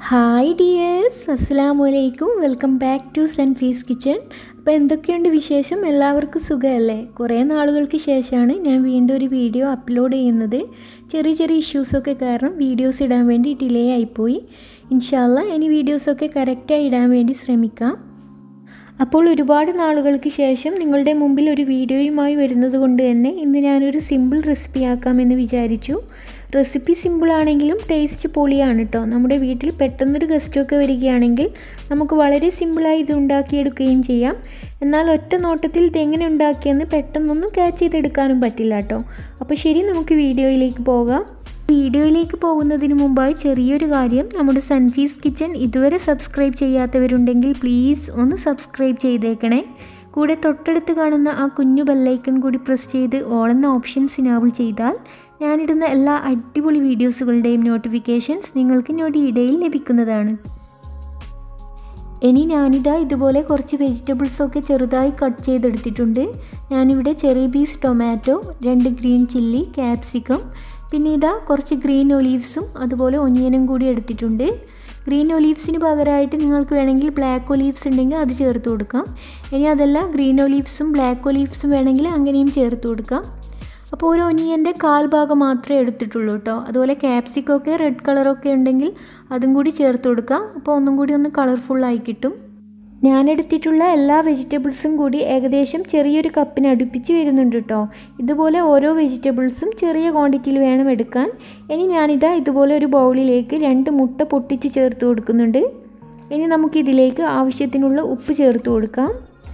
hi dears അസ്സാം വലൈക്കും welcome back to സെൻഫീസ് കിച്ചൺ അപ്പോൾ എന്തൊക്കെയുണ്ട് വിശേഷം എല്ലാവർക്കും സുഖമല്ലേ കുറേ നാളുകൾക്ക് ശേഷമാണ് ഞാൻ വീണ്ടും ഒരു വീഡിയോ അപ്ലോഡ് ചെയ്യുന്നത് ചെറിയ ചെറിയ ഇഷ്യൂസൊക്കെ കാരണം വീഡിയോസ് ഇടാൻ വേണ്ടി ഡിലേ ആയിപ്പോയി ഇൻഷാല്ല ഇനി വീഡിയോസൊക്കെ കറക്റ്റായി ഇടാൻ വേണ്ടി ശ്രമിക്കാം അപ്പോൾ ഒരുപാട് നാളുകൾക്ക് ശേഷം നിങ്ങളുടെ മുമ്പിൽ ഒരു വീഡിയോയുമായി വരുന്നത് കൊണ്ട് തന്നെ ഇന്ന് ഞാനൊരു സിമ്പിൾ റെസിപ്പി ആക്കാമെന്ന് വിചാരിച്ചു റെസിപ്പി സിമ്പിളാണെങ്കിലും ടേസ്റ്റ് പൊളിയാണ് കേട്ടോ നമ്മുടെ വീട്ടിൽ പെട്ടെന്നൊരു ഗസ്റ്റൊക്കെ വരികയാണെങ്കിൽ നമുക്ക് വളരെ സിമ്പിളായി ഇത് ഉണ്ടാക്കിയെടുക്കുകയും ചെയ്യാം എന്നാൽ ഒറ്റ നോട്ടത്തിൽ ഇതെങ്ങനെ ഉണ്ടാക്കിയെന്ന് പെട്ടെന്നൊന്നും ക്യാച്ച് ചെയ്തെടുക്കാനും പറ്റില്ല കേട്ടോ അപ്പോൾ ശരി നമുക്ക് വീഡിയോയിലേക്ക് പോകാം വീഡിയോയിലേക്ക് പോകുന്നതിന് മുമ്പായി ചെറിയൊരു കാര്യം നമ്മുടെ സൺഫീസ് കിച്ചൺ ഇതുവരെ സബ്സ്ക്രൈബ് ചെയ്യാത്തവരുണ്ടെങ്കിൽ പ്ലീസ് ഒന്ന് സബ്സ്ക്രൈബ് ചെയ്തേക്കണേ കൂടെ തൊട്ടടുത്ത് കാണുന്ന ആ കുഞ്ഞു ബെല്ലൈക്കൺ കൂടി പ്രസ് ചെയ്ത് ഓൾ എന്ന ഓപ്ഷൻസ് ഇനാബിൾ ചെയ്താൽ ഞാനിടുന്ന എല്ലാ അടിപൊളി വീഡിയോസുകളുടെയും നോട്ടിഫിക്കേഷൻസ് നിങ്ങൾക്ക് ഞൊടിയിടയിൽ ലഭിക്കുന്നതാണ് ഇനി ഞാനിതാ ഇതുപോലെ കുറച്ച് വെജിറ്റബിൾസൊക്കെ ചെറുതായി കട്ട് ചെയ്തെടുത്തിട്ടുണ്ട് ഞാനിവിടെ ചെറിയ പീസ് ടൊമാറ്റോ രണ്ട് ഗ്രീൻ ചില്ലി ക്യാപ്സിക്കം പിന്നെ ഇതാ കുറച്ച് ഗ്രീൻ ഒലീവ്സും അതുപോലെ ഒനിയനും കൂടി എടുത്തിട്ടുണ്ട് ഗ്രീൻ ഒലീവ്സിന് പകരമായിട്ട് നിങ്ങൾക്ക് വേണമെങ്കിൽ ബ്ലാക്ക് ഒലീവ്സ് ഉണ്ടെങ്കിൽ അത് ചേർത്ത് കൊടുക്കാം ഇനി അതല്ല ഗ്രീൻ ഒലീവ്സും ബ്ലാക്ക് ഒലീവ്സും വേണമെങ്കിൽ അങ്ങനെയും ചേർത്ത് കൊടുക്കാം അപ്പോൾ ഒരു ഒനിയൻ്റെ കാൽ ഭാഗം മാത്രമേ എടുത്തിട്ടുള്ളൂ കേട്ടോ അതുപോലെ ക്യാപ്സിക്കൊക്കെ റെഡ് കളറൊക്കെ ഉണ്ടെങ്കിൽ അതും കൂടി ചേർത്ത് കൊടുക്കാം അപ്പോൾ ഒന്നും കൂടി ഒന്ന് കളർഫുള്ളായി കിട്ടും ഞാൻ എടുത്തിട്ടുള്ള എല്ലാ വെജിറ്റബിൾസും കൂടി ഏകദേശം ചെറിയൊരു കപ്പിന് അടുപ്പിച്ച് വരുന്നുണ്ട് കേട്ടോ ഇതുപോലെ ഓരോ വെജിറ്റബിൾസും ചെറിയ ക്വാണ്ടിറ്റിയിൽ വേണം എടുക്കാൻ ഇനി ഞാനിതാ ഇതുപോലെ ഒരു ബൗളിലേക്ക് രണ്ട് മുട്ട പൊട്ടിച്ച് ചേർത്ത് കൊടുക്കുന്നുണ്ട് ഇനി നമുക്കിതിലേക്ക് ആവശ്യത്തിനുള്ള ഉപ്പ് ചേർത്ത് കൊടുക്കാം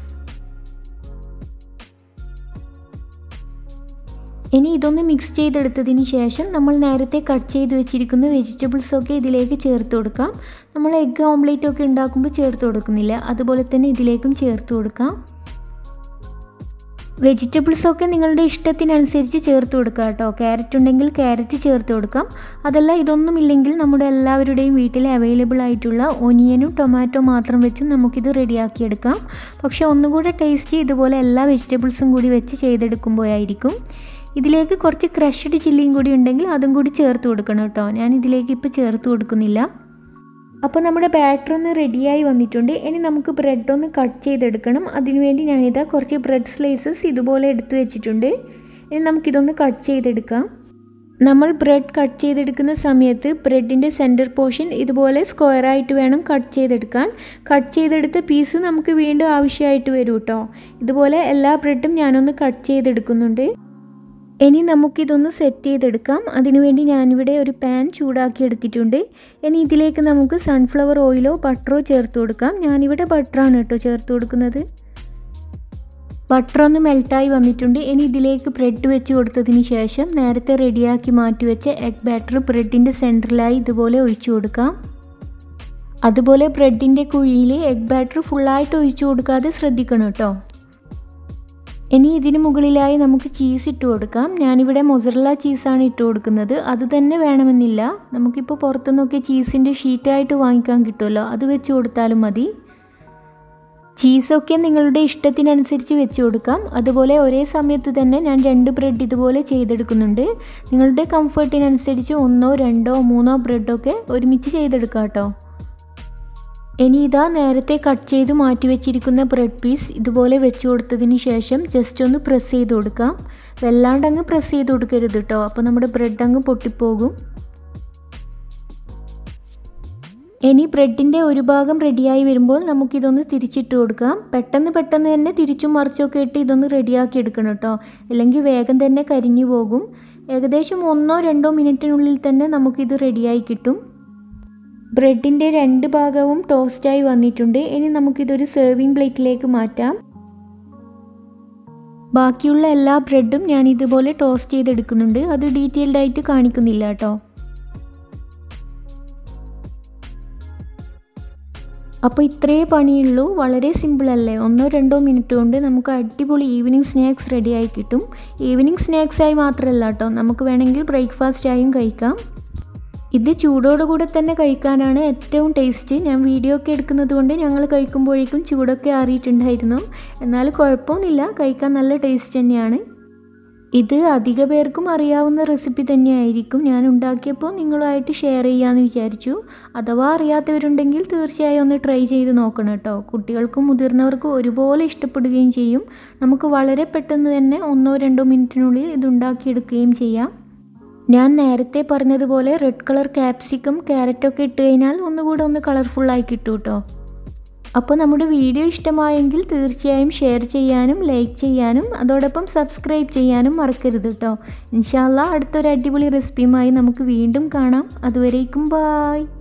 ഇനി ഇതൊന്ന് മിക്സ് ചെയ്തെടുത്തതിന് ശേഷം നമ്മൾ നേരത്തെ കട്ട് ചെയ്ത് വെച്ചിരിക്കുന്ന വെജിറ്റബിൾസൊക്കെ ഇതിലേക്ക് ചേർത്ത് കൊടുക്കാം നമ്മൾ എഗ്ഗ് ഓംലേറ്റ് ഒക്കെ ഉണ്ടാക്കുമ്പോൾ ചേർത്ത് കൊടുക്കുന്നില്ല അതുപോലെ തന്നെ ഇതിലേക്കും ചേർത്ത് കൊടുക്കാം വെജിറ്റബിൾസൊക്കെ നിങ്ങളുടെ ഇഷ്ടത്തിനനുസരിച്ച് ചേർത്ത് കൊടുക്കുക കേട്ടോ ക്യാരറ്റ് ഉണ്ടെങ്കിൽ ക്യാരറ്റ് ചേർത്ത് കൊടുക്കാം അതല്ല ഇതൊന്നും ഇല്ലെങ്കിൽ നമ്മുടെ എല്ലാവരുടെയും വീട്ടിൽ അവൈലബിൾ ആയിട്ടുള്ള ഒനിയനും ടൊമാറ്റോ മാത്രം വെച്ച് നമുക്കിത് റെഡിയാക്കിയെടുക്കാം പക്ഷേ ഒന്നുകൂടെ ടേസ്റ്റ് ഇതുപോലെ എല്ലാ വെജിറ്റബിൾസും കൂടി വെച്ച് ചെയ്തെടുക്കുമ്പോഴായിരിക്കും ഇതിലേക്ക് കുറച്ച് ക്രഷ്ഡ് ചില്ലിയും കൂടി ഉണ്ടെങ്കിൽ അതും കൂടി ചേർത്ത് കൊടുക്കണം കേട്ടോ ഞാൻ ഇതിലേക്ക് ഇപ്പോൾ ചേർത്ത് കൊടുക്കുന്നില്ല അപ്പോൾ നമ്മുടെ ബാറ്റർ ഒന്ന് റെഡിയായി വന്നിട്ടുണ്ട് ഇനി നമുക്ക് ബ്രെഡ് ഒന്ന് കട്ട് ചെയ്തെടുക്കണം അതിനുവേണ്ടി ഞാനിതാ കുറച്ച് ബ്രെഡ് സ്ലൈസസ് ഇതുപോലെ എടുത്തു വെച്ചിട്ടുണ്ട് ഇനി നമുക്കിതൊന്ന് കട്ട് ചെയ്തെടുക്കാം നമ്മൾ ബ്രെഡ് കട്ട് ചെയ്തെടുക്കുന്ന സമയത്ത് ബ്രെഡിൻ്റെ സെൻറ്റർ പോർഷൻ ഇതുപോലെ സ്ക്വയറായിട്ട് വേണം കട്ട് ചെയ്തെടുക്കാൻ കട്ട് ചെയ്തെടുത്ത പീസ് നമുക്ക് വീണ്ടും ആവശ്യമായിട്ട് വരും കേട്ടോ ഇതുപോലെ എല്ലാ ബ്രെഡും ഞാനൊന്ന് കട്ട് ചെയ്തെടുക്കുന്നുണ്ട് ഇനി നമുക്കിതൊന്ന് സെറ്റ് ചെയ്തെടുക്കാം അതിനുവേണ്ടി ഞാനിവിടെ ഒരു പാൻ ചൂടാക്കി എടുത്തിട്ടുണ്ട് ഇനി ഇതിലേക്ക് നമുക്ക് സൺഫ്ലവർ ഓയിലോ ബട്ടറോ ചേർത്ത് കൊടുക്കാം ഞാനിവിടെ ബട്ടറാണ് കേട്ടോ ചേർത്ത് കൊടുക്കുന്നത് ബട്ടർ ഒന്ന് മെൽട്ടായി വന്നിട്ടുണ്ട് ഇനി ഇതിലേക്ക് ബ്രെഡ് വെച്ച് കൊടുത്തതിന് ശേഷം നേരത്തെ റെഡിയാക്കി മാറ്റി വെച്ച എഗ് ബാറ്റർ ബ്രെഡിൻ്റെ സെൻറ്ററിലായി ഇതുപോലെ ഒഴിച്ചു കൊടുക്കാം അതുപോലെ ബ്രെഡിൻ്റെ കുഴിയിൽ എഗ് ബാറ്റർ ഫുള്ളായിട്ട് ഒഴിച്ചു കൊടുക്കാതെ ശ്രദ്ധിക്കണം കേട്ടോ ഇനി ഇതിന് മുകളിലായി നമുക്ക് ചീസ് ഇട്ട് കൊടുക്കാം ഞാനിവിടെ മൊസറല്ല ചീസാണ് ഇട്ട് കൊടുക്കുന്നത് അത് തന്നെ വേണമെന്നില്ല നമുക്കിപ്പോൾ പുറത്തുനിന്നൊക്കെ ചീസിൻ്റെ ഷീറ്റായിട്ട് വാങ്ങിക്കാൻ കിട്ടുമല്ലോ അത് വെച്ച് കൊടുത്താലും മതി ചീസൊക്കെ നിങ്ങളുടെ ഇഷ്ടത്തിനനുസരിച്ച് വെച്ച് കൊടുക്കാം അതുപോലെ ഒരേ സമയത്ത് തന്നെ ഞാൻ രണ്ട് ബ്രെഡ് ഇതുപോലെ ചെയ്തെടുക്കുന്നുണ്ട് നിങ്ങളുടെ കംഫർട്ടിനനുസരിച്ച് ഒന്നോ രണ്ടോ മൂന്നോ ബ്രെഡൊക്കെ ഒരുമിച്ച് ചെയ്തെടുക്കാം കേട്ടോ ഇനി ഇതാ നേരത്തെ കട്ട് ചെയ്ത് മാറ്റി വെച്ചിരിക്കുന്ന ബ്രെഡ് പീസ് ഇതുപോലെ വെച്ച് കൊടുത്തതിന് ശേഷം ജസ്റ്റ് ഒന്ന് പ്രസ് ചെയ്ത് കൊടുക്കാം വല്ലാണ്ട് അങ്ങ് പ്രസ് ചെയ്ത് കൊടുക്കരുത് കേട്ടോ അപ്പോൾ നമ്മുടെ ബ്രെഡ് അങ്ങ് പൊട്ടിപ്പോകും ഇനി ബ്രെഡിൻ്റെ ഒരു ഭാഗം റെഡിയായി വരുമ്പോൾ നമുക്കിതൊന്ന് തിരിച്ചിട്ട് കൊടുക്കാം പെട്ടെന്ന് പെട്ടെന്ന് തന്നെ തിരിച്ചും മറിച്ചൊക്കെ ഇട്ട് ഇതൊന്ന് റെഡിയാക്കി എടുക്കണം കേട്ടോ അല്ലെങ്കിൽ വേഗം തന്നെ കരിഞ്ഞു പോകും ഏകദേശം ഒന്നോ രണ്ടോ മിനിറ്റിനുള്ളിൽ തന്നെ നമുക്കിത് റെഡിയായി കിട്ടും ബ്രെഡിൻ്റെ രണ്ട് ഭാഗവും ടോസ്റ്റായി വന്നിട്ടുണ്ട് ഇനി നമുക്കിതൊരു സെർവിങ് പ്ലേറ്റിലേക്ക് മാറ്റാം ബാക്കിയുള്ള എല്ലാ ബ്രെഡും ഞാൻ ഇതുപോലെ ടോസ്റ്റ് ചെയ്തെടുക്കുന്നുണ്ട് അത് ഡീറ്റെയിൽഡ് ആയിട്ട് കാണിക്കുന്നില്ല കേട്ടോ അപ്പോൾ ഇത്രയേ പണിയുള്ളൂ വളരെ സിമ്പിളല്ലേ ഒന്നോ രണ്ടോ മിനിറ്റ് കൊണ്ട് നമുക്ക് അടിപൊളി ഈവനിങ് സ്നാക്സ് റെഡിയായി കിട്ടും ഈവനിങ് സ്നാക്സായി മാത്രമല്ല കേട്ടോ നമുക്ക് വേണമെങ്കിൽ ബ്രേക്ക്ഫാസ്റ്റായും കഴിക്കാം ഇത് ചൂടോടുകൂടെ തന്നെ കഴിക്കാനാണ് ഏറ്റവും ടേസ്റ്റ് ഞാൻ വീഡിയോ ഒക്കെ എടുക്കുന്നത് കൊണ്ട് ഞങ്ങൾ കഴിക്കുമ്പോഴേക്കും ചൂടൊക്കെ ആറിയിട്ടുണ്ടായിരുന്നു എന്നാൽ കുഴപ്പമൊന്നുമില്ല കഴിക്കാൻ നല്ല ടേസ്റ്റ് തന്നെയാണ് ഇത് അധിക പേർക്കും അറിയാവുന്ന റെസിപ്പി തന്നെയായിരിക്കും ഞാൻ ഉണ്ടാക്കിയപ്പോൾ നിങ്ങളുമായിട്ട് ഷെയർ ചെയ്യാമെന്ന് വിചാരിച്ചു അഥവാ അറിയാത്തവരുണ്ടെങ്കിൽ തീർച്ചയായും ഒന്ന് ട്രൈ ചെയ്ത് നോക്കണം കേട്ടോ കുട്ടികൾക്കും മുതിർന്നവർക്കും ഒരുപോലെ ഇഷ്ടപ്പെടുകയും ചെയ്യും നമുക്ക് വളരെ പെട്ടെന്ന് തന്നെ ഒന്നോ രണ്ടോ മിനിറ്റിനുള്ളിൽ ഇത് ഉണ്ടാക്കിയെടുക്കുകയും ചെയ്യാം ഞാൻ നേരത്തെ പറഞ്ഞതുപോലെ റെഡ് കളർ ക്യാപ്സിക്കം ക്യാരറ്റൊക്കെ ഇട്ട് കഴിഞ്ഞാൽ ഒന്നുകൂടെ ഒന്ന് കളർഫുള്ളായി കിട്ടും കേട്ടോ അപ്പോൾ നമ്മുടെ വീഡിയോ ഇഷ്ടമായെങ്കിൽ തീർച്ചയായും ഷെയർ ചെയ്യാനും ലൈക്ക് ചെയ്യാനും അതോടൊപ്പം സബ്സ്ക്രൈബ് ചെയ്യാനും മറക്കരുത് കേട്ടോ ഇൻഷാല്ല അടുത്തൊരു അടിപൊളി റെസിപ്പിയുമായി നമുക്ക് വീണ്ടും കാണാം അതുവരേക്കും ബായ്